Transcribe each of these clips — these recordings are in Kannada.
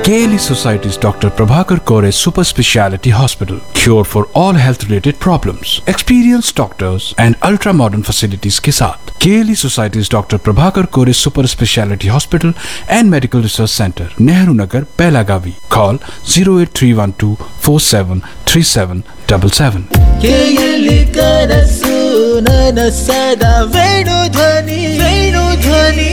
KLE Society's Dr. Prabhakar Kore Super Speciality Hospital. Cure for all health related problems. Experienced doctors and ultra modern facilities के साथ KLE Society's Dr. Prabhakar Kore Super Speciality Hospital and Medical Research Center, Nehru Nagar, Pelagavi. Call 08312 473777. ಕೇಯಲಿ ಕನಸು ನನಸದ ವೇಣು ಧ್ವನಿ ವೇಣು ಧ್ವನಿ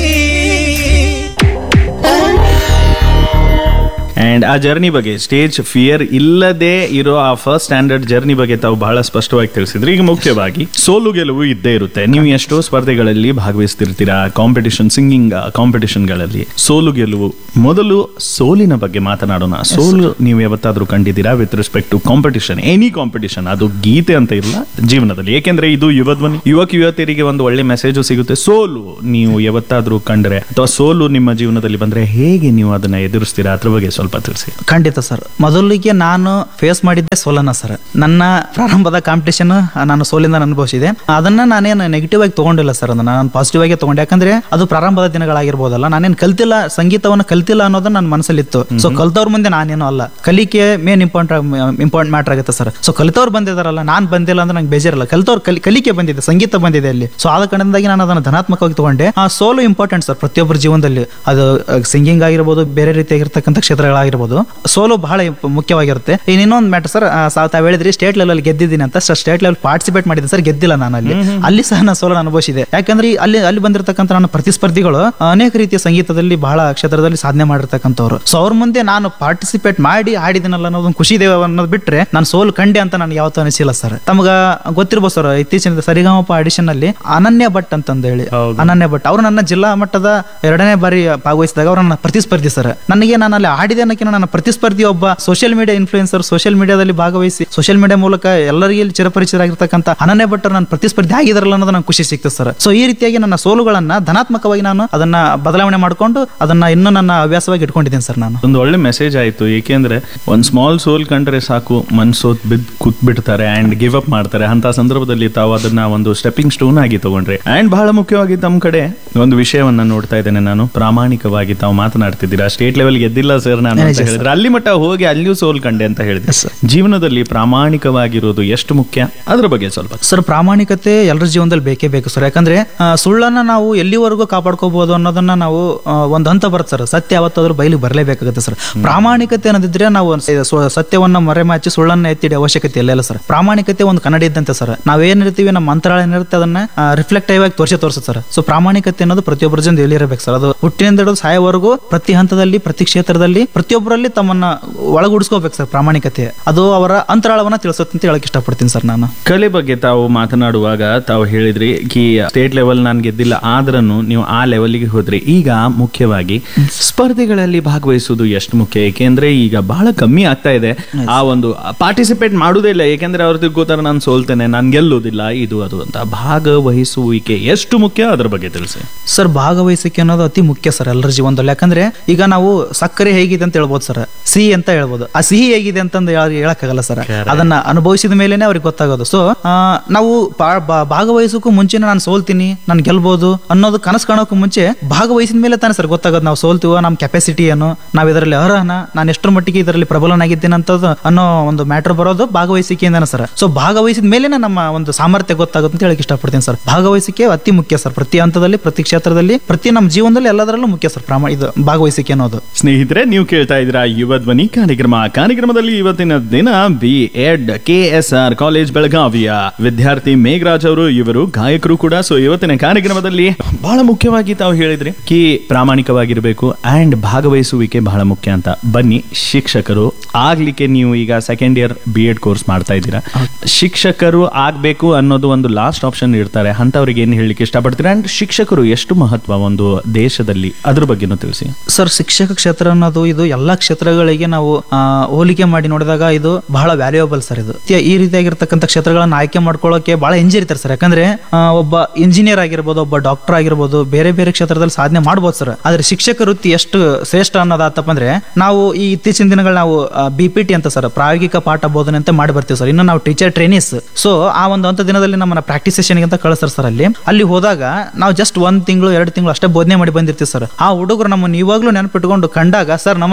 ಅಂಡ್ ಆ ಜರ್ನಿ ಬಗ್ಗೆ ಸ್ಟೇಜ್ ಫಿಯರ್ ಇಲ್ಲದೆ ಇರೋ ಆ ಫಸ್ಟ್ ಸ್ಟ್ಯಾಂಡರ್ಡ್ ಜರ್ನಿ ಬಗ್ಗೆ ತಾವು ಬಹಳ ಸ್ಪಷ್ಟವಾಗಿ ತಿಳಿಸಿದ್ರಿ ಈಗ ಮುಖ್ಯವಾಗಿ ಸೋಲು ಗೆಲುವು ಇದ್ದೇ ಇರುತ್ತೆ ನೀವು ಎಷ್ಟೋ ಸ್ಪರ್ಧೆಗಳಲ್ಲಿ ಭಾಗವಹಿಸ್ತಿರ್ತೀರಾ ಕಾಂಪಿಟಿಷನ್ ಸಿಂಗಿಂಗ್ ಕಾಂಪಿಟಿಷನ್ಗಳಲ್ಲಿ ಸೋಲು ಗೆಲುವು ಮೊದಲು ಸೋಲಿನ ಬಗ್ಗೆ ಮಾತನಾಡೋಣ ಸೋಲು ನೀವು ಯಾವತ್ತಾದ್ರೂ ಕಂಡಿದ್ದೀರಾ with respect to competition any competition ಅದು ಗೀತೆ ಅಂತ ಇಲ್ಲ ಜೀವನದಲ್ಲಿ ಏಕೆಂದ್ರೆ ಇದು ಯುವಧ್ವನಿ ಯುವಕ ಯುವತಿಯರಿಗೆ ಒಂದು ಒಳ್ಳೆ ಮೆಸೇಜು ಸಿಗುತ್ತೆ ಸೋಲು ನೀವು ಯಾವತ್ತಾದ್ರೂ ಕಂಡ್ರೆ ಅಥವಾ ಸೋಲು ನಿಮ್ಮ ಜೀವನದಲ್ಲಿ ಬಂದ್ರೆ ಹೇಗೆ ನೀವು ಅದನ್ನ ಎದುರಿಸ್ತೀರಾ ಅದ್ರ ಬಗ್ಗೆ ಸ್ವಲ್ಪ ತಿಳಿಸಿ ಖಂಡಿತ ಸರ್ ಮೊದಲಿಗೆ ನಾನು ಫೇಸ್ ಮಾಡಿದ್ದೆ ಸೋಲನ್ನ ಸರ್ ನನ್ನ ಪ್ರಾರಂಭದ ಕಾಂಪಿಟೇಷನ್ ನಾನು ಸೋಲಿಂದ ಅನುಭವಿಸಿದೆ ಅದನ್ನ ನಾನೇನು ನೆಗೆಟಿವ್ ಆಗಿ ತಗೊಂಡಿಲ್ಲ ಸರ್ ಅದನ್ನ ನಾನು ಪಾಸಿಟಿವ್ ಆಗಿ ತಗೊಂಡೆ ಯಾಕಂದ್ರೆ ಅದು ಪ್ರಾರಂಭದ ದಿನಗಳಾಗಿರ್ಬೋದಲ್ಲ ನಾನೇನು ಕಲ್ತಿಲ್ಲ ಸಂಗೀತವನ್ನು ಕಲ್ತಿಲ್ಲ ಅನ್ನೋದು ನನ್ನ ಮನಸ್ಸಲ್ಲಿತ್ತು ಸೊ ಕಲ್ತವ್ರ ಮುಂದೆ ನಾನೇನು ಅಲ್ಲ ಕಲಿಕೆ ಮೇನ್ ಇಂಪಾರ್ಟೆಂಟ್ ಇಂಪಾರ್ಟೆಂಟ್ ಮ್ಯಾಟರ್ ಆಗುತ್ತೆ ಸರ್ ಸೊ ಕಲಿತವ್ರು ಬಂದಿದಾರಲ್ಲ ನಾನು ಬಂದಿಲ್ಲ ಅಂದ್ರೆ ನಂಗೆ ಬೇಜಾರಲ್ಲ ಕಲಿತವ್ರು ಕಲಿ ಕಲಿಕೆ ಬಂದಿದೆ ಸಂಗೀತ ಬಂದಿದೆ ಅಲ್ಲಿ ಸೊ ಆದ ಕಾರಣದಿಂದಾಗಿ ನಾನು ಅದನ್ನು ಧನಾತ್ಮಕವಾಗಿ ತಗೊಂಡೆ ಆ ಸೋಲು ಇಂಪಾರ್ಟೆಂಟ್ ಸರ್ ಪ್ರತಿಯೊಬ್ಬರ ಜೀವನದಲ್ಲಿ ಅದು ಸಿಂಗಿಂಗ್ ಆಗಿರ್ಬೋದು ಬೇರೆ ರೀತಿಯಾಗಿರ್ತಕ್ಕಂಥ ಕ್ಷೇತ್ರಗಳಾಗಿರ್ಬೋದು ಸೋಲು ಬಹಳ ಇಂಪ- ಮುಖ್ಯವಾಗಿರುತ್ತೆ ಇನ್ನು ಇನ್ನೊಂದು ಮ್ಯಾಟರ್ ಸರ್ ತಾವು ಹೇಳಿದ್ರಿ ಸ್ಟೇಟ್ ಲೆವೆಲ್ ಗೆದ್ದಿದ್ದೀನಿ ಅಂತ ಸರ್ ಸ್ಟೇಟ್ ಲೆವೆಲ್ ಪಾರ್ಟಿಸಿಪೇಟ್ ಮಾಡಿದ್ದೀನಿ ಸರ್ ಗೆದ್ದಿಲ್ಲ ನಾನು ಅಲ್ಲಿ ಅಲ್ಲಿ ಸಹ ನಾನು ಸೋಲನ್ನು ಅನುಭವಿಸಿದೆ ಯಾಕಂದ್ರೆ ಈ ಅಲ್ಲಿ ಅಲ್ಲಿ ಬಂದಿರತಕ್ಕಂಥ ನನ್ನ ಪ್ರತಿಸ್ಪರ್ಧಿಗಳು ಅನೇಕ ರೀತಿಯ ಸಂಗೀತದಲ್ಲಿ ಬಹಳ ಕ್ಷೇತ್ರದಲ್ಲಿ ಸಾಧನೆ ಮಾಡಿರ್ತಕ್ಕಂಥವ್ರು ಸೊ ಅವ್ರ ಮುಂದೆ ನಾನು ಪಾರ್ಟಿಸಿಪೇಟ್ ಮಾಡಿ ಆಡಿದಿನಲ್ಲ ಅನ್ನೋದೊಂದು ಖುಷಿ ಇದೆ ಅನ್ನೋದು ಬಿಟ್ರೆ ನಾನು ಸೋಲು ಕಂಡೆ ಅಂತ ನನಗೆ ಯಾವತ್ತೂ ಅನಿಸಿಲ್ಲ ಸರ್ ತಮಗ ಗೊತ್ತಿರ್ಬೋದು ಸರ್ ಇತ್ತೀಚಿನ ಸರಿಗಮಪ ಆಡಿಷನ್ ಅಲ್ಲಿ ಅನನ್ಯ ಭಟ್ ಅಂತಂದು ಹೇಳಿ ಹೌದು. ಅನನ್ಯ ಭಟ್ ಅವರು ನನ್ನ ಜಿಲ್ಲಾ ಮಟ್ಟದ ಎರಡನೇ ಬಾರಿ ಭಾಗವಹಿಸಿದಾಗ ಅವರು ನನ್ನ ಪ್ರತಿಸ್ಪರ್ಧಿ ಸರ್ ನನಗೆ ನಾನು ಅಲ್ಲಿ ಆಡಿದೆ ಅನ್ನೋಕ್ಕಿಂತ ನನ್ನ ಪ್ರತಿಸ್ಪರ್ಧಿ ಒಬ್ಬ ಸೋಷಿಯಲ್ ಮೀಡಿಯಾ ಇನ್ಫ್ಲೂಯೆನ್ಸರ್ ಸೋಷಿಯಲ್ ಮೀಡಿಯಾದಲ್ಲಿ ಭಾಗವಹಿಸಿ ಸೋಷಿಯಲ್ ಮೀಡಿಯಾ ಮೂಲಕ ಎಲ್ಲರಿಗೆ ಇಲ್ಲಿ ಚಿರಪರಿಚಿತರಾಗಿರ್ತಕ್ಕಂಥ ಅನನ್ಯ ಭಟ್ಟರು ನನ್ನ ಪ್ರತಿಸ್ಪರ್ಧಿ ಆಗಿದಾರಲ್ಲ ಅನ್ನೋದು ನಂಗೆ ಖುಷಿ ಸಿಕ್ತು ಸರ್ ಸೊ ಈ ರೀತಿಯಾಗಿ ನನ್ನ ಸೋಲುಗಳನ್ನ ಧನಾತ್ಮಕವಾಗಿ ನಾನು ಅದನ್ನ ಬದಲಾವಣೆ ಮಾಡಿಕೊಂಡು ಅದನ್ನ ಇನ್ನೂ ನನ್ನ ಹವ್ಯಾಸವಾಗಿ ಇಟ್ಕೊಂಡಿದ್ದೀನಿ ಸರ್ ನಾನು ಒಂದು ಒಳ್ಳೆ ಮೆಸೇಜ್ ಆಯ್ತು ಏಕೆಂದ್ರೆ ಒಂದ್ ಸ್ಮಾಲ್ ಸೋಲ್ ಕಂಡ್ರೆ ಸಾಕು ಮನ್ಸೋತ್ ಬಿದ್ದು ಕೂತ್ ಬಿಡ್ತಾರೆ ಅಂಡ್ ಗಿವ್ ಅಪ್ ಮಾಡ್ತಾರೆ ಅಂತ ಸಂದರ್ಭದಲ್ಲಿ ತಾವು ಅದನ್ನ ಒಂದು ಸ್ಟೆಪ್ಪಿಂಗ್ ಸ್ಟೋನ್ ಆಗಿ ತಗೊಂಡ್ರಿ ಅಂಡ್ ಬಹಳ ಮುಖ್ಯವಾಗಿ ತಮ್ಮ ಕಡೆ ಒಂದು ವಿಷಯವನ್ನ ನೋಡ್ತಾ ಇದ್ದೇನೆ ನಾನು ಪ್ರಾಮಾಣಿಕವಾಗಿ ತಾವು ಮಾತನಾಡ್ತಿದ್ದೀರಾ ಸ್ಟೇಟ್ ಲೆವೆಲ್ ಗೆದ್ದಿಲ್ಲ ಸರ್ ನಾನು ಅಂತ ಹೇಳಿದ್ರೆ ಅಲ್ಲಿ ಮಟ್ಟ ಹೋಗಿ ಅಲ್ಲಿಯೂ ಸೋಲ್ ಕಂಡೆ ಅಂತ ಹೇಳಿದ್ರೆ Yes, sir. ಜೀವನದಲ್ಲಿ ಪ್ರಾಮಾಣಿಕವಾಗಿರೋದು ಎಷ್ಟು ಮುಖ್ಯ ಅದ್ರ ಬಗ್ಗೆ ಸ್ವಲ್ಪ ಸರ್ ಪ್ರಾಮಾಣಿಕತೆ ಎಲ್ಲರ ಜೀವನದಲ್ಲಿ ಬೇಕೇ ಬೇಕು ಸರ್ ಯಾಕಂದ್ರೆ ಆ, ಸುಳ್ಳನ್ನ ನಾವು ಎಲ್ಲಿವರೆಗೂ ಕಾಪಾಡ್ಕೋಬಹುದು ಅನ್ನೋದನ್ನ ನಾವು ಆ, ಒಂದು ಹಂತ ಬರುತ್ತೆ ಸರ್ ಸತ್ಯ ಯಾವತ್ತಾದ್ರೂ ಬಯಲಿಗೆ ಬರಲೇಬೇಕಾಗುತ್ತೆ ಸರ್ ಪ್ರಾಮಾಣಿಕತೆ ಅನ್ನೋದಿದ್ರೆ ನಾವು ಸ- ಸ್ವ- ಸತ್ಯವನ್ನ ಮರೆಮಾಚಿ ಸುಳ್ಳನ್ನ ಎತ್ತಿಡಿ ಅವಶ್ಯಕತೆ ಇಲ್ಲ ಸರ್ ಪ್ರಾಮಾಣಿಕತೆ ಒಂದು ಕನ್ನಡಿ ಇದ್ದಂತೆ ಸರ್ ನಾವೇನಿರ್ತೀವಿ ನಮ್ಮ ಮಂತ್ರಾಲಯ ಏನಿರುತ್ತೆ ಅದನ್ನ ರಿಫ್ಲೆಕ್ಟಿವ್ ಆಗಿ ತೋರಿಸಿ ತೋರಿಸುತ್ತೆ ಸರ್ ಸೊ ಪ್ರಾಮಾಣಿಕತೆ ಅನ್ನೋದು ಪ್ರತಿಯೊಬ್ಬರ ಜನ ಎಲ್ಲಿರಬೇಕು ಸರ್ ಅದು ಹುಟ್ಟಿನಿಂದ ಹಿಡಿದು ಸಾಯೋವರೆಗೂ ಪ್ರತಿ ಹಂತದಲ್ಲಿ ಪ್ರತಿ ಕ್ಷೇತ್ರದಲ್ಲಿ ಪ್ರತಿಯೊಬ್ಬರಲ್ಲಿ ತಮ್ಮನ್ನ ಒಳಗೂಡಿಸ್ಕೋಬೇಕು ಸರ್ ಪ್ರಾಮಾಣಿಕತೆ ಅದು ಅವರ ಅಂತರಾಳವನ್ನ ತಿಳಿಸುತ್ತೆ ಅಂತ ಹೇಳಕ್ ಇಷ್ಟಪಡ್ತೀನಿ ಸರ್ ನಾನು ಕಲೆ ಬಗ್ಗೆ ತಾವು ಮಾತನಾಡುವಾಗ ತಾವು ಹೇಳಿದ್ರಿ ಕಿ ಸ್ಟೇಟ್ ಲೆವೆಲ್ ನಾನು ಗೆದ್ದಿಲ್ಲ ಆದ್ರೂ ನೀವು ಆ ಲೆವೆಲ್ಗೆ ಹೋದ್ರಿ ಈಗ ಮುಖ್ಯವಾಗಿ ಸ್ಪರ್ಧೆಗಳಲ್ಲಿ ಭಾಗವಹಿಸುವುದು ಎಷ್ಟು ಮುಖ್ಯ ಏಕೆಂದ್ರೆ ಈಗ ಬಹಳ ಕಮ್ಮಿ ಆಗ್ತಾ ಇದೆ ಆ ಒಂದು ಪಾರ್ಟಿಸಿಪೇಟ್ ಮಾಡುವುದೇ ಇಲ್ಲ ಏಕೆಂದ್ರೆ ಅವ್ರು ತಿಳ್ಕೋತಾರೆ ನಾನು ಸೋಲ್ತೇನೆ ನಾನು ಗೆಲ್ಲುವುದಿಲ್ಲ ಇದು ಅದು ಅಂತ ಭಾಗವಹಿಸುವಿಕೆ ಎಷ್ಟು ಮುಖ್ಯ ಅದ್ರ ಬಗ್ಗೆ ತಿಳಿಸಿ ಸರ್ ಭಾಗವಹಿಸಿಕೆ ಅನ್ನೋದು ಅತಿ ಮುಖ್ಯ ಸರ್ ಎಲ್ಲರ ಜೀವನದಲ್ಲಿ ಯಾಕಂದ್ರೆ ಈಗ ನಾವು ಸಕ್ಕರೆ ಹೇಗಿದೆ ಅಂತ ಹೇಳ್ಬೋದು ಸರ್ ಸಿಹಿ ಅಂತ ಹೇಳ್ಬೋದು ಆ ಸಿಹಿ ಹೇಗಿದೆ ಅಂತಂದು ಹೇಳ- ಹೇಳಕ್ಕಾಗಲ್ಲ ಸರ್ ಅದನ್ನ ಅನುಭವಿಸಿದ ಮೇಲೆನೆ ಅವ್ರಿಗೆ ಗೊತ್ತಾಗೋದು ಸೊ ನಾವು ಪಾ- ಬಾ- ಭಾಗವಹಿಸೋಕ್ಕೂ ಮುಂಚೆ ನಾನು ಸೋಲ್ತೀನಿ ನಾನು ಗೆಲ್ಬೋದು ಅನ್ನೋದು ಕನಸು ಕಾಣೋಕ್ಕೂ ಮುಂಚೆ ಭಾಗವಹಿಸಿದ ಮೇಲೆ ತಾನೇ ಸರ್ ಗೊತ್ತಾಗೋದು ನಾವು ಸೋಲ್ತೀವೋ ನಮ್ಮ ಕೆಪಾಸಿಟಿ ಏನು ನಾವು ಇದರಲ್ಲಿ ಅರ್ಹನ ನಾನು ಎಷ್ಟರ ಮಟ್ಟಿಗೆ ಇದರಲ್ಲಿ ಪ್ರಬಲನಾಗಿದ್ದೇನೆ ಅಂತದ್ದು ಅನ್ನೋ ಒಂದು ಮ್ಯಾಟರ್ ಬರೋದು ಭಾಗವಹಿಸಿಕೆಯಿಂದನೇ ಸರ್ ಸೊ ಭಾಗವಹಿಸಿದ ಮೇಲೆನೆ ನಮ್ಮ ಒಂದು ಸಾಮರ್ಥ್ಯ ಗೊತ್ತಾಗುತ್ತೆ ಅಂತ ಹೇಳಕ್ ಇಷ್ಟಪಡ್ತೀನಿ ಸರ್ ಭಾಗವಹಿಸಿಕೆ ಅತಿ ಮುಖ್ಯ ಸರ್ ಪ್ರತಿ ಹಂತದಲ್ಲಿ ಪ್ರತಿ ಕ್ಷೇತ್ರದಲ್ಲಿ ಪ್ರತಿ ನಮ್ಮ ಜೀವನದಲ್ಲಿ ಎಲ್ಲದರಲ್ಲೂ ಮುಖ್ಯ ಸರ್ ಪ್ರಾಮ ಇದು ಭಾಗವಹಿಸಿಕೆ ಅನ್ನೋದು ಸ್ನೇಹಿತರೆ ನೀವು ಕೇಳ್ತಾ ಇದ್ದೀರಾ ಯುವ ಧ್ವನಿ ಕಾರ್ಯಕ್ರಮ ಕಾರ್ಯಕ್ರಮದಲ್ಲಿ ಇವತ್ತಿನ ದಿನ B Ed K S R college ಬೆಳಗಾವಿಯ ವಿದ್ಯಾರ್ಥಿ ಮೇಘರಾಜ್ ಅವರು ಇವರು ಗಾಯಕರು ಕೂಡ ಸೊ ಇವತ್ತಿನ ಕಾರ್ಯಕ್ರಮದಲ್ಲಿ ಬಹಳ ಮುಖ್ಯವಾಗಿ ತಾವು ಹೇಳಿದ್ರಿ ಕಿ ಪ್ರಾಮಾಣಿಕವಾಗಿರಬೇಕು ಅಂಡ್ ಭಾಗವಹಿಸುವಿಕೆ ಬಹಳ ಮುಖ್ಯ ಅಂತ ಬನ್ನಿ ಶಿಕ್ಷಕರು ಆಗ್ಲಿಕ್ಕೆ ನೀವು ಈಗ second year B Ed course ಮಾಡ್ತಾ ಇದ್ದೀರಾ ಶಿಕ್ಷಕರು ಆಗ್ಬೇಕು ಅನ್ನೋದು ಒಂದು ಲಾಸ್ಟ್ ಆಪ್ಷನ್ ಇರ್ತಾರೆ ಅಂತವ್ರಿಗೆ ಏನ್ ಹೇಳಲಿಕ್ಕೆ ಇಷ್ಟಪಡ್ತೀರಾ ಅಂಡ್ ಶಿಕ್ಷಕರು ಎಷ್ಟು ಮಹತ್ವ ಒಂದು ದೇಶದಲ್ಲಿ ಅದ್ರ ಬಗ್ಗೆನೂ ತಿಳಿಸಿ ಸರ್ ಶಿಕ್ಷಕ ಕ್ಷೇತ್ರ ಅನ್ನೋದು ಇದು ಎಲ್ಲಾ ಕ್ಷೇತ್ರಗಳಿಗೆ ನಾವು ಆ, ಹೋಲಿಕೆ ಮಾಡಿ ನೋಡಿದಾಗ ಇದು ಬಹಳ ವ್ಯಾಲ್ಯೂಯಬಲ್ ಸರ್ ಇದು ತ್ಯ- ಈ ರೀತಿಯಾಗಿರ್ತಕ್ಕಂಥ ಕ್ಷೇತ್ರಗಳನ್ನ ಆಯ್ಕೆ ಮಾಡ್ಕೊಳ್ಳೋಕೆ ಬಹಳ ಹಿಂಜರಿತಾರೆ ಸರ್ ಯಾಕಂದ್ರೆ ಆ, ಒಬ್ಬ ಇಂಜಿನಿಯರ್ ಆಗಿರ್ಬೋದು ಒಬ್ಬ ಡಾಕ್ಟರ್ ಆಗಿರ್ಬೋದು ಬೇರೆ ಬೇರೆ ಕ್ಷೇತ್ರದಲ್ಲಿ ಸಾಧನೆ ಮಾಡ್ಬೋದು ಸರ್ ಆದ್ರೆ ಶಿಕ್ಷಕ ವೃತ್ತಿ ಎಷ್ಟು ಶ್ರೇಷ್ಠ ಅನ್ನೋದಾತಪ್ಪ ಅಂದ್ರೆ ನಾವು ಈ ಇತ್ತೀಚಿನ ದಿನಗಳು ನಾವು ಬಿ ಪಿ ಟಿ ಅಂತ ಸರ್ ಪ್ರಾಯೋಗಿಕ ಪಾಠ ಬೋಧನೆ ಅಂತ ಮಾಡಿ ಬರ್ತೀವಿ ಸರ್ ಇನ್ನು ನಾವು ಟೀಚರ್ ಟ್ರೈನೀಸ್ ಸೊ ಆ ಒಂದು ಹಂತ ದಿನದಲ್ಲಿ ನಮ್ಮನ್ನ ಪ್ರಾಕ್ಟೀಸ್ ಸೆಷನ್ ಅಂತ ಕಳಿಸ್ತಾರೆ ಸರ್ ಅಲ್ಲಿ ಅಲ್ಲಿ ಹೋದಾಗ ನಾವು ಜಸ್ಟ್ ಒಂದ್ ತಿಂಗಳು ಎರಡು ತಿಂಗಳು ಅಷ್ಟೇ ಬೋಧನೆ ಮಾಡಿ ಬಂದಿರ್ತೀವಿ ಸರ್ ಆ ಹುಡುಗರು ನಮ್ಮನ್ನು ಇವಾಗ್ಲೂ ನೆನಪಿಟ್ಕೊಂಡು ಕಂಡಾಗ ಸರ್ ನಮಸ್ತೆ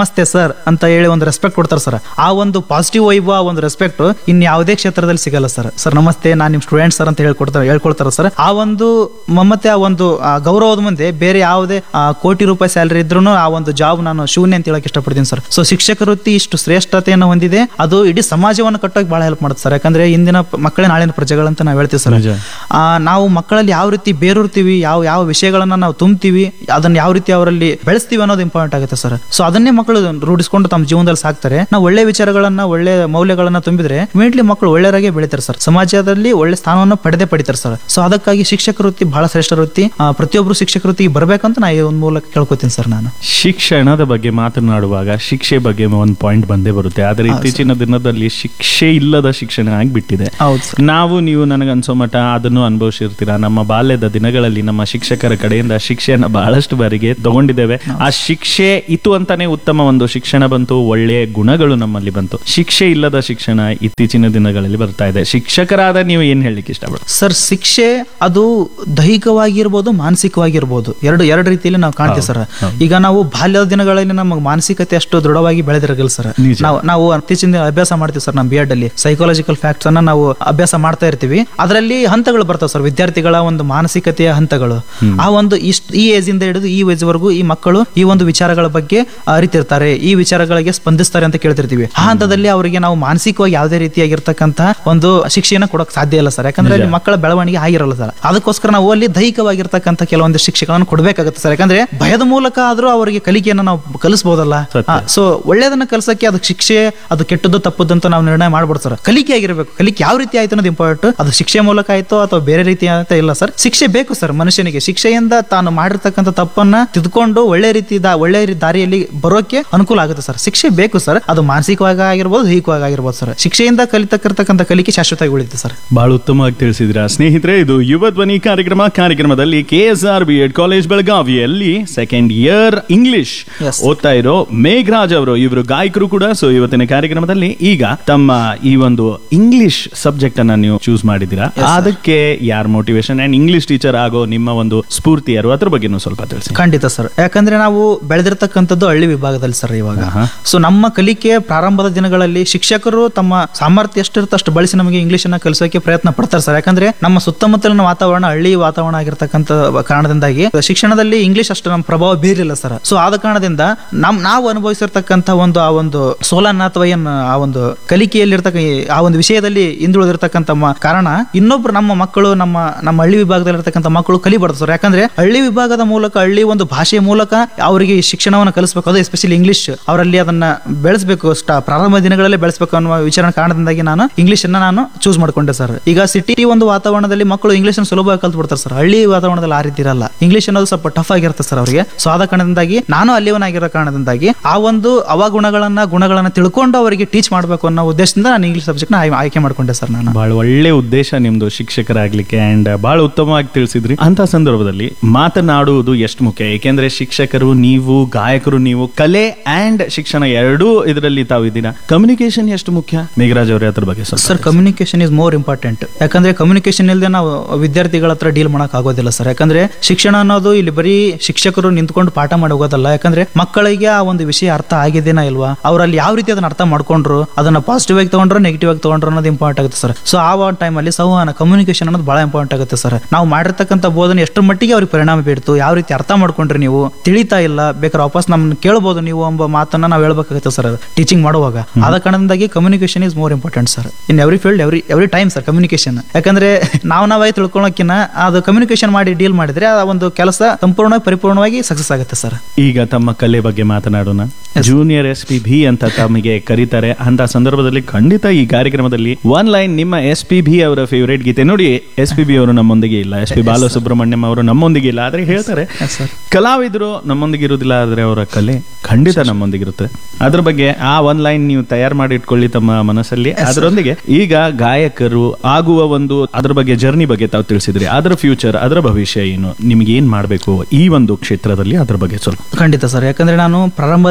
ನಮಸ್ತೆ ಸರ್ ಅಂತ ಹೇಳಿ ಒಂದು ರೆಸ್ಪೆಕ್ಟ್ ಕೊಡ್ತಾರೆ ಸರ್ ಆ ಒಂದು ಪಾಸಿಟಿವ್ ವೈಬ್ ಆ ಒಂದು ರೆಸ್ಪೆಕ್ಟ್ ಇನ್ ಯಾವುದೇ ಕ್ಷೇತ್ರದಲ್ಲಿ ಸಿಗಲ್ಲ ಸರ್ ಸರ್ ನಮಸ್ತೆ ನಾನು ನಿಮ್ ಸ್ಟೂಡೆಂಟ್ ಸರ್ ಅಂತ ಹೇಳ್ಕೊಡ್ತಾರೆ ಹೇಳ್ಕೊಡ್ತಾರೆ ಸರ್ ಆ ಒಂದು ಮಮತೆ ಆ ಒಂದು ಆ ಗೌರವದ ಮುಂದೆ ಬೇರೆ ಯಾವುದೇ ಆ, ಕೋಟಿ ರೂಪಾಯಿ ಸ್ಯಾಲರಿ ಇದ್ರೂ ಆ ಒಂದು ಜಾಬ್ ನಾನು ಶೂನ್ಯ ಅಂತ ಹೇಳಕ್ ಇಷ್ಟಪಡ್ತೀನಿ ಸರ್ ಸೊ ಶಿಕ್ಷಕ ವೃತ್ತಿ ಇಷ್ಟು ಶ್ರೇಷ್ಠತೆಯನ್ನು ಹೊಂದಿದೆ ಅದು ಇಡೀ ಸಮಾಜವನ್ನು ಕಟ್ಟೋಕೆ ಬಹಳ ಹೆಲ್ಪ್ ಮಾಡುತ್ತೆ ಸರ್ ಯಾಕಂದ್ರೆ ಇಂದಿನ ಪ- ಮಕ್ಕಳೇ ನಾಳಿನ ಪ್ರಜೆಗಳಂತ ನಾವು ಹೇಳ್ತೀವಿ ಸರ್ ನಿಜ. ಆ, ನಾವು ಮಕ್ಕಳಲ್ಲಿ ಯಾವ ರೀತಿ ಬೇರೂರ್ತೀವಿ ಯಾವ ಯಾವ ವಿಷಯಗಳನ್ನ ನಾವು ತುಂಬ್ತೀವಿ ಅದನ್ನ ಯಾವ ರೀತಿ ಅವರಲ್ಲಿ ಬೆಳೆಸ್ತೀವಿ ಅನ್ನೋದು ಇಂಪಾರ್ಟೆಂಟ್ ಆಗುತ್ತೆ ಸರ್ ಸೊ ಅದನ್ನೇ ಮಕ್ಕಳು ರೂಢಿಸ್ಕೊಂಡು ತಮ್ಮ ಜೀವನದಲ್ಲಿ ಸಾಕ್ತಾರೆ ನಾವು ಒಳ್ಳೆ ವಿಚಾರಗಳನ್ನ ಒಳ್ಳೆ ಮೌಲ್ಯಗಳನ್ನ ತುಂಬಿದ್ರೆ ಇಮಿಡಿಯೇಟ್ಲಿ ಮಕ್ಕಳು ಒಳ್ಳೆಯರಾಗೆ ಬೆಳಿತಾರೆ ಸರ್ ಸಮಾಜದಲ್ಲಿ ಒಳ್ಳೆ ಸ್ಥಾನವನ್ನು ಪಡೆದೇ ಪಡಿತಾರೆ ಸರ್ ಸೊ ಅದಕ್ಕಾಗಿ ಶಿಕ್ಷಕ ವೃತ್ತಿ ಬಹಳ ಶ್ರೇಷ್ಠ ವೃತ್ತಿ ಆ, ಪ್ರತಿಯೊಬ್ರು ಶಿಕ್ಷಕ ವೃತ್ತಿಗೆ ಬರ್ಬೇಕಂತ ನಾ ಈ ಒಂದು ಮೂಲಕ ಕೇಳ್ಕೊತೀನಿ ಸರ್ ನಾನು ಶಿಕ್ಷಣದ ಬಗ್ಗೆ ಮಾತನಾಡುವಾಗ ಶಿಕ್ಷೆ ಬಗ್ಗೆ ಒಂದು ಪಾಯಿಂಟ್ ಬಂದೇ ಬರುತ್ತೆ ಆದರೆ ಇತ್ತೀಚಿನ ದಿನದಲ್ಲಿ ಶಿಕ್ಷೆ ಇಲ್ಲದ ಶಿಕ್ಷಣ ಆಗಿಬಿಟ್ಟಿದೆ ಹೌದು ಸರ್ ನಾವು ನೀವು ನನಗನ್ಸೋ ಮಟ್ಟ ಅದನ್ನು ಅನುಭವಿಸಿರ್ತೀರಾ ನಮ್ಮ ಬಾಲ್ಯದ ದಿನಗಳಲ್ಲಿ ನಮ್ಮ ಶಿಕ್ಷಕರ ಕಡೆಯಿಂದ ಶಿಕ್ಷೆಯನ್ನ ಬಹಳಷ್ಟು ಬಾರಿಗೆ ತಗೊಂಡಿದ್ದೇವೆ ಆ ಶಿಕ್ಷೆ ಇತ್ತು ಅಂತಾನೆ ಉತ್ತಮ ಒಂದು ಶಿಕ್ಷಣ ಬಂತು ಒಳ್ಳೆಯ ಗುಣಗಳು ನಮ್ಮಲ್ಲಿ ಬಂತು ಶಿಕ್ಷೆ ಇಲ್ಲದ ಶಿಕ್ಷಣ ಇತ್ತೀಚಿನ ದಿನಗಳಲ್ಲಿ ಬರ್ತಾ ಇದೆ ಶಿಕ್ಷಕರಾದ ನೀವು ಏನ್ ಹೇಳಲಿಕ್ಕೆ ಇಷ್ಟಪಡ್ತೀವಿ ಸರ್ ಶಿಕ್ಷೆ ಅದು ದೈಹಿಕವಾಗಿರ್ಬೋದು ಮಾನಸಿಕವಾಗಿರ್ಬೋದು ಎರಡು ಎರಡು ರೀತಿಯಲ್ಲಿ ನಾವು ಕಾಣ್ತೀವಿ ಸರ್ ಈಗ ನಾವು ಬಾಲ್ಯದ ದಿನಗಳಲ್ಲಿ ನಮ್ಮ ಮಾನಸಿಕತೆ ಅಷ್ಟು ದೃಢವಾಗಿ ಬೆಳೆದಿರಗಲ್ಲ ಸರ್ ನಿಜ. ನಾವು ನಾವು ಇತ್ತೀಚಿನ ಅಭ್ಯಾಸ ಮಾಡ್ತೀವಿ ಸರ್ ನಮ್ಮ ಬಿ ಎಡ್ ಅಲ್ಲಿ ಸೈಕಾಲಜಿಕಲ್ ಫ್ಯಾಕ್ಟ್ಸ್ ಅನ್ನ ನಾವು ಅಭ್ಯಾಸ ಮಾಡ್ತಾ ಇರ್ತೀವಿ ಅದರಲ್ಲಿ ಹಂತಗಳು ಬರ್ತಾವೆ ಸರ್ ವಿದ್ಯಾರ್ಥಿಗಳ ಒಂದು ಮಾನಸಿಕತೆಯ ಹಂತಗಳು ಆ ಒಂದು ಇಷ್ಟ ಈ ಏಜ್ ಇಂದ ಹಿಡಿದು ಈ ಏಜ್ ವರೆಗೂ ಈ ಮಕ್ಕಳು ಈ ಒಂದು ವಿಚಾರಗಳ ಬಗ್ಗೆ ಅರಿತಿರ್ತಾರೆ ಈ ವಿಚಾರಗಳಿಗೆ ಸ್ಪಂದಿಸ್ತಾರೆ ಅಂತ ಕೇಳ್ತಿರ್ತೀವಿ ಆ ಹಂತದಲ್ಲಿ ಅವರಿಗೆ ನಾವು ಮಾನಸಿಕವಾಗಿ ಯಾವುದೇ ರೀತಿಯಾಗಿರ್ತಕ್ಕಂಥ ಒಂದು ಶಿಕ್ಷೆಯನ್ನ ಕೊಡಕ್ ಸಾಧ್ಯ ಇಲ್ಲ ಸರ್ ಯಾಕಂದ್ರೆ ಅಲ್ಲಿ ಮಕ್ಕಳ ಬೆಳವಣಿಗೆ ಆಗಿರಲ್ಲ ಸರ್ ಅದಕ್ಕೋಸ್ಕರ ನಾವು ಅಲ್ಲಿ ದೈಹಿಕವಾಗಿರ್ತಕ್ಕಂಥ ಕೆಲವೊಂದು ಶಿಕ್ಷೆಗಳನ್ನು ಕೊಡಬೇಕಾಗುತ್ತೆ ಸರ್ ಯಾಕಂದ್ರೆ ಭಯದ ಮೂಲಕ ಆದ್ರೂ ಅವರಿಗೆ ಕಲಿಕೆಯನ್ನು ನಾವು ಕಲಿಸಬಹುದಲ್ಲ ಸತ್ಯ. ಸೊ ಒಳ್ಳೇದನ್ನ ಕಲ್ಸಕ್ಕೆ ಅದು ಶಿಕ್ಷೆ ಅದು ಕೆಟ್ಟದ್ದು ತಪ್ಪದ್ದು ಅಂತ ನಾವು ನಿರ್ಣಯ ಮಾಡ್ಬೋದು ಸರ್ ಕಲಿಕೆ ಆಗಿರ್ಬೇಕು ಕಲಿಕೆ ಯಾವ ರೀತಿ ಆಯ್ತು ಅನ್ನೋದು ಇಂಪಾರ್ಟೆಂಟ್ ಅದು ಶಿಕ್ಷೆ ಮೂಲಕ ಆಯ್ತು ಅಥವಾ ಬೇರೆ ರೀತಿ ಅಂತ ಇಲ್ಲ ಸರ್ ಶಿಕ್ಷೆ ಬೇಕು ಸರ್ ಮನುಷ್ಯನಿಗೆ ಶಿಕ್ಷೆಯಿಂದ ತಾನು ಮಾಡಿರ್ತಕ್ಕಂಥ ತಪ್ಪನ್ನ ತಿದ್ಕೊಂಡು ಒಳ್ಳೆ ರೀತಿ ದಾ- ಒಳ್ಳೆ ರೀ- ದಾರಿಯಲ್ಲಿ ಬರೋಕೆ ಅನುಕೂಲ ಆಗುತ್ತೆ ಸರ್ ಶಿಕ್ಷೆ ಬೇಕು ಸರ್ ಅದು ಮಾನಸಿಕವಾಗಿ ಆಗಿರ್ಬೋದು ದೈಹಿಕವಾಗಿ ಆಗಿರ್ಬೋದು ಸರ್ ಶಿಕ್ಷೆಯಿಂದ ಕಲಿತಕ್ಕಿರ್ತಕ್ಕಂಥ ಕಲಿಕೆ ಶಾಶ್ವತವಾಗಿ ಉಳಿಯುತ್ತೆ ಸರ್ ಬಹಳ ಉತ್ತಮವಾಗಿ ತಿಳಿಸಿದ್ರ ಸ್ನೇಹಿತರೆ ಇದು ಯುವ ಧ್ವನಿ ಕಾರ್ಯಕ್ರಮ ಕಾರ್ಯಕ್ರಮದಲ್ಲಿ K S R B Ed college ಬೆಳಗಾವಿಯಲ್ಲಿ ಸೆಕೆಂಡ್ ಇಯರ್ ಇಂಗ್ಲಿಷ್ Yes. ಓದ್ತಾ ಇರೋ ಮೇಘರಾಜ್ ಅವರು ಇವರು ಗಾಯಕರು ಕೂಡ ಸೊ ಇವತ್ತಿನ ಕಾರ್ಯಕ್ರಮದಲ್ಲಿ ಈಗ ತಮ್ಮ ಈ ಒಂದು ಇಂಗ್ಲಿಷ್ ಸಬ್ಜೆಕ್ಟ್ ಅನ್ನ ನೀವು ಚೂಸ್ ಮಾಡಿದ್ದೀರಾ ಅದಕ್ಕೆ ಯಾರ್ ಮೋಟಿವೇಶನ್ ಅಂಡ್ ಇಂಗ್ಲಿಷ್ ಟೀಚರ್ ಆಗೋ ನಿಮ್ಮ ಒಂದು ಸ್ಫೂರ್ತಿ ಯಾರು ಅದ್ರ ಬಗ್ಗೆನೂ ಸ್ವಲ್ಪ ತಿಳಿಸಿ ಖಂಡಿತ ಸರ್ ಯಾಕಂದ್ರೆ ನಾವು ಬೆಳೆದಿರ್ತಕ್ಕಂಥದ್ದು ಹಳ್ಳಿ ವಿಭಾಗದಲ್ಲಿ ಸರ್ ಇವಾಗ ಆಹಾ. ಸೊ ನಮ್ಮ ಕಲಿಕೆ ಪ್ರಾರಂಭದ ದಿನಗಳಲ್ಲಿ ಶಿಕ್ಷಕರು ತಮ್ಮ ಸಾಮರ್ಥ್ಯ ಎಷ್ಟಿರುತ್ತೆ ಅಷ್ಟು ಬಳಸಿ ನಮಗೆ ಇಂಗ್ಲಿಷ್ ಅನ್ನ ಕಲಿಸೋಕೆ ಪ್ರಯತ್ನ ಪಡ್ತಾರೆ ಸರ್ ಯಾಕಂದ್ರೆ ನಮ್ಮ ಸುತ್ತಮುತ್ತಲಿನ ವಾತಾವರಣ ಹಳ್ಳಿ ವಾತಾವರಣ ಆಗಿರ್ತಕ್ಕಂಥ ಕಾರಣದಿಂದಾಗಿ ಶಿಕ್ಷಣದಲ್ಲಿ ಇಂಗ್ಲಿಷ್ ಅಷ್ಟು ನಮ್ಮ ಪ್ರಭಾವ ಬೀರಿಲ್ಲ ಸರ್ ಸೊ ಆದ ಕಾರಣದಿಂದ ನಮ್ ನಾವು ಅನುಭವಿಸಿರ್ತಕ್ಕಂಥ ಒಂದು ಆ ಒಂದು ಸೋಲನ್ನ ಅಥವಾ ಏನ್ ಆ ಒಂದು ಕಲಿಕೆಯಲ್ಲಿರ್ತಕ್ಕ ಆ ಒಂದು ವಿಷಯದಲ್ಲಿ ಹಿಂದುಳಿದಿರ್ತಕ್ಕಂಥ ಮ- ಕಾರಣ ಇನ್ನೊಬ್ರು ನಮ್ಮ ಮಕ್ಕಳು ನಮ್ಮ ನಮ್ಮ ಹಳ್ಳಿ ವಿಭಾಗದಲ್ಲಿರ್ತಕ್ಕಂಥ ಮಕ್ಕಳು ಕಲಿಬಾರ್ದು ಸರ್ ಯಾಕಂದ್ರೆ ಹಳ್ಳಿ ವಿಭಾಗದ ಮೂಲಕ ಹಳ್ಳಿ ಒಂದು ಭಾಷೆಯ ಮೂಲಕ ಅವರಿಗೆ ಈ ಶಿಕ್ಷಣವನ್ನು ಕಲಿಸಬೇಕು ಅದು ಎಸ್ಪೆಷಲಿ ಇಂಗ್ಲಿಷ್ ಅವರಲ್ಲಿ ಅದನ್ನ ಬೆಳೆಸಬೇಕು ಸ್ಟಾ ಪ್ರಾರಂಭ ದಿನಗಳಲ್ಲೇ ಬೆಳೆಸಬೇಕು ಅನ್ನುವ ವಿಚಾರ ಕಾರಣದಿಂದಾಗಿ ನಾನು ಇಂಗ್ಲಿಷ್ ಅನ್ನ ನಾನು ಚೂಸ್ ಮಾಡ್ಕೊಂಡೆ ಸರ್ ಈಗ ಸಿಟಿ ಒಂದು ವಾತಾವರಣದಲ್ಲಿ ಮಕ್ಕಳು ಇಂಗ್ಲಿಷ್ ಅನ್ನು ಸುಲಭವಾಗಿ ಕಲ್ತು ಬಿಡ್ತಾರೆ ಸರ್ ಹಳ್ಳಿ ವಾತಾವರಣದಲ್ಲಿ ಆ ರೀತಿ ಇರಲ್ಲ ಇಂಗ್ಲಿಷ್ ಅನ್ನೋದು ಸ್ವಲ್ಪ ಟಫ್ ಆಗಿರುತ್ತೆ ಸರ್ ಅವರಿಗೆ ಸೊ ಆದ ಕಾರಣದಿಂದಾಗಿ ನಾನು ಅಲ್ಲಿಯವನಾಗಿರೋ ಕಾರಣದಿಂದಾಗಿ ಆ ಒಂದು ಅವಗುಣಗಳನ್ನ ಗುಣಗಳನ್ನ ತಿಳ್ಕೊಂಡು ಅವರಿಗೆ ಟೀಚ್ ಮಾಡಬೇಕು ಅನ್ನೋ ಉದ್ದೇಶದಿಂದ ನಾನು ಇಂಗ್ಲಿಷ್ ಸಬ್ಜೆಕ್ಟ್ ನ ಆಯ್ಕೆ ಮಾಡ್ಕೊಂಡೆ ಸರ್ ನಾನು ಬಹಳ ಒಳ್ಳೆ ಉದ್ದೇಶ ನಿಮ್ದು ಶಿಕ್ಷಕರಾಗ್ಲಿಕ್ಕೆ ಅಂಡ್ ಬಹಳ ಉತ್ತಮವಾಗಿ ತಿಳಿಸಿದ್ರಿ ಅಂತ ಸಂದರ್ಭದಲ್ಲಿ ಮಾತನಾಡುವುದು ಎಷ್ಟು ಮುಖ್ಯ ಏಕೆಂದ್ರೆ ಶಿಕ್ಷಕರು ನೀವು ಗಾಯಕರು ನೀವು ಕಲೆ ಅಂಡ್ ಶಿಕ್ಷಣ ಎರಡೂ ಇದರಲ್ಲಿ ತಾವು ಇದ್ದೀರಾ ಕಮ್ಯುನಿಕೇಶನ್ ಎಷ್ಟು ಮುಖ್ಯ ಮೇಘರಾಜ್ ಅವರೇ ಅದ್ರ ಬಗ್ಗೆ ಸ್ವಲ್ಪ sir communication is more important ಯಾಕಂದ್ರೆ ಕಮ್ಯುನಿಕೇಶನ್ ಇಲ್ಲದೆ ನಾವು ವಿದ್ಯಾರ್ಥಿಗಳ ಹತ್ರ ಡೀಲ್ ಮಾಡಕ್ ಆಗೋದಿಲ್ಲ ಸರ್ ಯಾಕಂದ್ರೆ ಶಿಕ್ಷಣ ಅನ್ನೋದು ಇಲ್ಲಿ ಬರೀ ಶಿಕ್ಷಕರು ನಿಂತ್ಕೊಂಡು ಪಾಠ ಮಾಡಿ ಹೋಗೋದಲ್ಲ ಯಾಕಂದ್ರೆ ಮಕ್ಕಳಿಗೆ ಆ ಒಂದು ವಿಷಯ ಅರ್ಥ ಆಗಿದೆನಾ ಇಲ್ವಾ ಅವ್ರಲ್ಲಿ ಯಾವ ರೀತಿ ಅದನ್ನ ಅರ್ಥ ಮಾಡ್ಕೊಂಡ್ರು ಅದನ್ನ ಪಾಸಿಟಿವ್ ಆಗಿ ತಗೊಂಡ್ರು ನೆಗೆಟಿವ್ ಆಗಿ ತಗೊಂಡ್ರು ಅನ್ನೋದು ಇಂಪಾರ್ಟೆಂಟ್ ಆಗುತ್ತೆ ಸರ್ ಸೊ ಆ ಒಂದು ಟೈಮಲ್ಲಿ ಸಂವಹನ ಕಮ್ಯುನಿಕೇಶನ್ ಅನ್ನೋದು ಬಹಳ ಇಂಪಾರ್ಟೆಂಟ್ ಆಗುತ್ತೆ ಸರ್ ನಾವು ಮಾಡಿರ್ತಕ್ಕಂಥ ಬೋಧನೆ ಎಷ್ಟರ ಮಟ್ಟಿಗೆ ಅವ್ರಿಗೆ ಪರಿಣಾಮ ಬೀರ್ತು ಯಾವ ರೀತಿ ಅರ್ಥ ಮಾಡ್ಕೊಂಡ್ರಿ ನೀವು ತಿಳಿತಾ ಇಲ್ಲ ಬೇಕಾದ್ರೆ ವಾಪಸ್ ನಮ್ಮನ್ನ ಕೇಳ್ಬೋದು ನೀವು ಎಂಬ ಮಾತನ್ನ ನಾವು ಹೇಳ್ಬೇಕಾಗುತ್ತೆ ಸರ್ ಟೀಚಿಂಗ್ ಮಾಡುವಾಗ ಆದ ಕಾರಣದಿಂದಾಗಿ communication is more important sir in every field every every time sir communication ಯಾಕಂದ್ರೆ ನಾವು ನಾವಾಗಿ ತಿಳ್ಕೊಳಕ್ಕಿನ್ನ ಅದು ಕಮ್ಯುನಿಕೇಶನ್ ಮಾಡಿ ಡೀಲ್ ಮಾಡಿದ್ರೆ ಆ ಒಂದು ಕೆಲಸ ಸಂಪೂರ್ಣವಾಗಿ ಪರಿಪೂರ್ಣವಾಗಿ ಸಕ್ಸಸ್ ಆಗುತ್ತೆ ಸರ್ ಈಗ ತಮ್ಮ ಕಲೆ ಬಗ್ಗೆ ಮಾತನಾಡೋಣ ಜೂನಿಯರ್ ಎಸ್ ಪಿ ಬಿ ಅಂತ ತಮಗೆ ಕರೀತಾರೆ ಅಂತ ಸಂದರ್ಭದಲ್ಲಿ ಖಂಡಿತ ಈ ಕಾರ್ಯಕ್ರಮದಲ್ಲಿ ಒನ್ ಲೈನ್ ನಿಮ್ಮ ಎಸ್ ಪಿ ಬಿ ಅವರ ಫೇವರೇಟ್ ಗೀತೆ ನೋಡಿ ಎಸ್ ಪಿ ಬಿ ಅವರು ನಮ್ಮೊಂದಿಗೆ ಇಲ್ಲ ಎಸ್ ಪಿ ಬಾಲಸುಬ್ರಹ್ಮಣ್ಯಂ ಅವರು ನಮ್ಮೊಂದಿಗೆ ಇಲ್ಲ ಆದ್ರೆ ಹೇಳ್ತಾರೆ ಸರ್ ಕಲಾವಿದರು ನಮ್ಮೊಂದಿಗೆ ಇರುವುದಿಲ್ಲ ಆದ್ರೆ ಅವರ ಕಲೆ ಖಂಡಿತ ನಮ್ಮೊಂದಿಗಿರುತ್ತೆ ಅದ್ರ ಬಗ್ಗೆ ಆ ಒನ್ ಲೈನ್ ನೀವು ತಯಾರು ಮಾಡಿ ಇಟ್ಕೊಳ್ಳಿ ತಮ್ಮ ಮನಸ್ಸಲ್ಲಿ ಅದರೊಂದಿಗೆ ಈಗ ಗಾಯಕರು ಆಗುವ ಒಂದು ಅದ್ರ ಬಗ್ಗೆ ಜರ್ನಿ ಬಗ್ಗೆ ತಾವು ತಿಳಿಸಿದ್ರಿ ಅದರ ಫ್ಯೂಚರ್ ಅದರ ಭವಿಷ್ಯ ಏನು ನಿಮ್ಗೆ ಏನ್ ಮಾಡ್ಬೇಕು ಈ ಒಂದು ಕ್ಷೇತ್ರದಲ್ಲಿ ಅದ್ರ ಬಗ್ಗೆ ಸ್ವಲ್ಪ ಖಂಡಿತ ಸರ್ ಯಾಕಂದ್ರೆ ನಾನು ಪ್ರಾರಂಭ ದಿನಗಳಿಂದ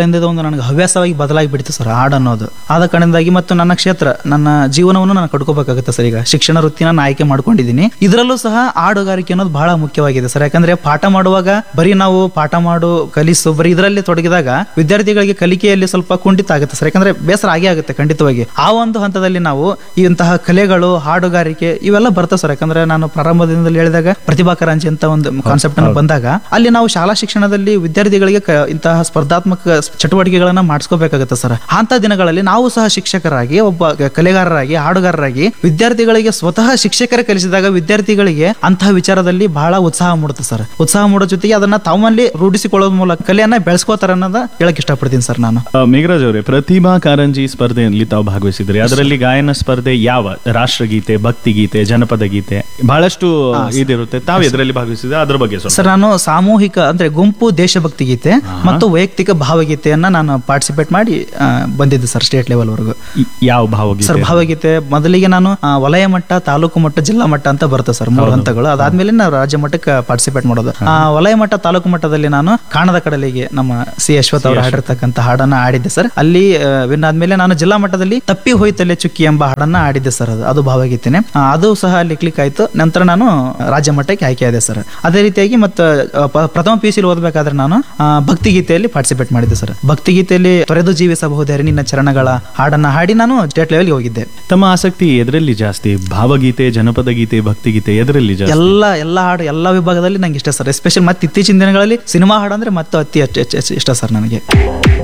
ಕಾರಣದಿಂದ ಇದು ಒಂದು ನನಗೆ ಹವ್ಯಾಸವಾಗಿ ಬದಲಾಗಿ ಬಿಡ್ತು ಸರ್ ಹಾಡು ಅನ್ನೋದು ಆದ ಕಾರಣದಿಂದಾಗಿ ಮತ್ತು ನನ್ನ ಕ್ಷೇತ್ರ ನನ್ನ ಜೀವನವನ್ನು ನಾನು ಕಟ್ಕೋಬೇಕಾಗುತ್ತೆ ಸರ್ ಈಗ ಶಿಕ್ಷಣ ವೃತ್ತಿನ ನಾನು ಆಯ್ಕೆ ಮಾಡ್ಕೊಂಡಿದ್ದೀನಿ ಇದರಲ್ಲೂ ಸಹ ಹಾಡುಗಾರಿಕೆ ಅನ್ನೋದು ಬಹಳ ಮುಖ್ಯವಾಗಿದೆ ಸರ್ ಯಾಕಂದ್ರೆ ಪಾಠ ಮಾಡುವಾಗ ಬರೀ ನಾವು ಪಾಠ ಮಾಡು ಕಲಿಸು ಬರೀ ಇದರಲ್ಲಿ ತೊಡಗಿದಾಗ ವಿದ್ಯಾರ್ಥಿಗಳಿಗೆ ಕಲಿಕೆಯಲ್ಲಿ ಸ್ವಲ್ಪ ಕುಂಠಿತ ಆಗುತ್ತೆ ಸರ್ ಯಾಕಂದ್ರೆ ಬೇಸರ ಆಗೇ ಆಗುತ್ತೆ ಖಂಡಿತವಾಗಿ ಆ ಒಂದು ಹಂತದಲ್ಲಿ ನಾವು ಇಂತಹ ಕಲೆಗಳು ಹಾಡುಗಾರಿಕೆ ಇವೆಲ್ಲ ಬರ್ತವೆ ಸರ್ ಯಾಕಂದ್ರೆ ನಾನು ಪ್ರಾರಂಭದಿಂದ ಹೇಳಿದಾಗ ಪ್ರತಿಭಾ ಕಾರಂಜಿ ಅಂತ ಒಂದು ಕಾನ್ಸೆಪ್ಟ್ ಅನ್ನು ಬಂದಾಗ ಅಲ್ಲಿ ನಾವು ಶಾಲಾ ಶಿಕ್ಷಣದಲ್ಲಿ ವಿದ್ಯಾರ್ಥಿಗಳಿಗೆ ಕ- ಇಂತಹ ಸ್ಪರ್ಧಾತ್ಮಕ ಚಟುವಟಿಕೆಗಳನ್ನ ಮಾಡಿಸ್ಕೋಬೇಕಾಗುತ್ತೆ ಸರ್ ಅಂತ ದಿನಗಳಲ್ಲಿ ನಾವು ಸಹ ಶಿಕ್ಷಕರಾಗಿ ಒಬ್ಬ ಕ- ಕಲೆಗಾರರಾಗಿ ಹಾಡುಗಾರರಾಗಿ ವಿದ್ಯಾರ್ಥಿಗಳಿಗೆ ಸ್ವತಃ ಶಿಕ್ಷಕರೇ ಕಲಿಸಿದಾಗ ವಿದ್ಯಾರ್ಥಿಗಳಿಗೆ ಅಂತಹ ವಿಚಾರದಲ್ಲಿ ಬಹಳ ಉತ್ಸಾಹ ಮೂಡುತ್ತೆ ಸರ್ ಉತ್ಸಾಹ ಮೂಡೋ ಜೊತೆಗೆ ಅದನ್ನ ತಾವಲ್ಲಿ ರೂಢಿಸಿಕೊಳ್ಳೋದ್ ಮೂಲಕ ಕಲೆಯನ್ನ ಬೆಳೆಸ್ಕೋತಾರ ಅನ್ನೋದ ಹೇಳಕ್ ಇಷ್ಟಪಡ್ತೀನಿ ಸರ್ ನಾನು ಆ, ಮೇಘರಾಜ್ ಅವರೇ ಪ್ರತಿಭಾ ಕಾರಂಜಿ ಸ್ಪರ್ಧೆಯಲ್ಲಿ ತಾವು ಭಾಗವಹಿಸಿದ್ರಿ ಅದರಲ್ಲಿ ಗಾಯನ ಸ್ಪರ್ಧೆ ಯಾವ ರಾಷ್ಟ್ರಗೀತೆ ಭಕ್ತಿಗೀತೆ ಜನಪದ ಗೀತೆ ಬಹಳಷ್ಟು ಇದಿರುತ್ತೆ ತಾವು ಎದರಲ್ಲಿ ಭಾಗವಹಿಸಿದ್ರೆ ಅದ್ರ ಬಗ್ಗೆ ಸ್ವಲ್ಪ ಸರ್ ನಾನು ಸಾಮೂಹಿಕ ಅಂದ್ರೆ ಗುಂಪು ದೇಶಭಕ್ತಿ ಗೀತೆ ಮತ್ತು ವೈಯಕ್ತಿಕ ಭಾವಗೀತೆಯನ್ನ ನಾನು ಪಾರ್ಟಿಸಿಪೇಟ್ ಮಾಡಿ ಆ, ಬಂದಿದ್ದೆ ಸರ್ ಸ್ಟೇಟ್ ಲೆವೆಲ್ ವರೆಗೂ ಈ- ಯಾವ ಭಾವಗೀತೆ ಸರ್ ಭಾವಗೀತೆ ಮೊದಲಿಗೆ ನಾನು ಆ, ವಲಯ ಮಟ್ಟ ತಾಲೂಕು ಮಟ್ಟ ಜಿಲ್ಲಾ ಮಟ್ಟ ಅಂತ ಬರುತ್ತೆ ಸರ್ ಮೂರು ಹಂತಗಳು ಅದಾದ್ಮೇಲೆ ನಾವು ರಾಜ್ಯ ಮಟ್ಟಕ್ಕೆ ಪಾರ್ಟಿಸಿಪೇಟ್ ಮಾಡೋದು ಆ, ವಲಯ ಮಟ್ಟ ತಾಲೂಕು ಮಟ್ಟದಲ್ಲಿ ನಾನು ಕಾಣದ ಕಡಲಿಗೆ ನಮ್ಮ ಸಿ ಅಶ್ವಥ್ ಅವರು ಹಾಡಿರ್ತಕ್ಕಂಥ ಹಾಡನ್ನ ಆಡಿದ್ದೆ ಸರ್ ಅಲ್ಲಿ ವಿನ್ ಆದ್ಮೇಲೆ ನಾನು ಜಿಲ್ಲಾ ಮಟ್ಟದಲ್ಲಿ ತಪ್ಪಿ ಹೋಯ್ತಲೆ ಚುಕ್ಕಿ ಎಂಬ ಹಾಡನ್ನ ಆಡಿದ್ದೆ ಸರ್ ಅದು ಅದು ಭಾವಗೀತೆನೆ ಆ, ಅದು ಸಹ ಅಲ್ಲಿ ಕ್ಲಿಕ್ ಆಯ್ತು ನಂತರ ನಾನು ರಾಜ್ಯ ಮಟ್ಟಕ್ಕೆ ಆಯ್ಕೆ ಆದೆ ಸರ್ ಅದೇ ರೀತಿಯಾಗಿ ಮತ್ತು ಆ, ಪ- ಪ್ರಥಮ ಪಿ ಸಿ ಓದಬೇಕಾದ್ರೆ ನಾನು ಆ, ಭಕ್ತಿಗೀತೆಯಲ್ಲಿ ಪಾರ್ಟಿಸಿಪೇಟ್ ಮಾಡಿದ್ದೆ ಸರ್ ಭಕ್ತಿಗೀತೆಯಲ್ಲಿ ತೊರೆದು ಜೀವಿಸಬಹುದೇ ನಿನ್ನ ಚರಣಗಳ ಹಾಡನ್ನ ಹಾಡಿ ನಾನು ಸ್ಟೇಟ್ ಲೆವೆಲ್ಗೆ ಹೋಗಿದ್ದೆ ತಮ್ಮ ಆಸಕ್ತಿ ಎದರಲ್ಲಿ ಜಾಸ್ತಿ ಭಾವಗೀತೆ ಜನಪದ ಗೀತೆ ಭಕ್ತಿಗೀತೆ ಎದರಲ್ಲಿ ಜಾಸ್ತಿ ಎಲ್ಲ ಎಲ್ಲ ಹಾಡು ಎಲ್ಲ ವಿಭಾಗದಲ್ಲಿ ನಂಗೆ ಇಷ್ಟ ಸರ್ ಎಸ್ಪೆಷಲ್ ಮತ್ತೆ ಇತ್ತೀಚಿನ ದಿನಗಳಲ್ಲಿ ಸಿನಿಮಾ ಹಾಡು ಅಂದ್ರೆ ಮತ್ತೆ ಅತಿ ಹೆಚ್ಚು ಹೆಚ್ಚು- ಹೆಚ್ಚು ಇಷ್ಟ ಸರ್ ನನಗೆ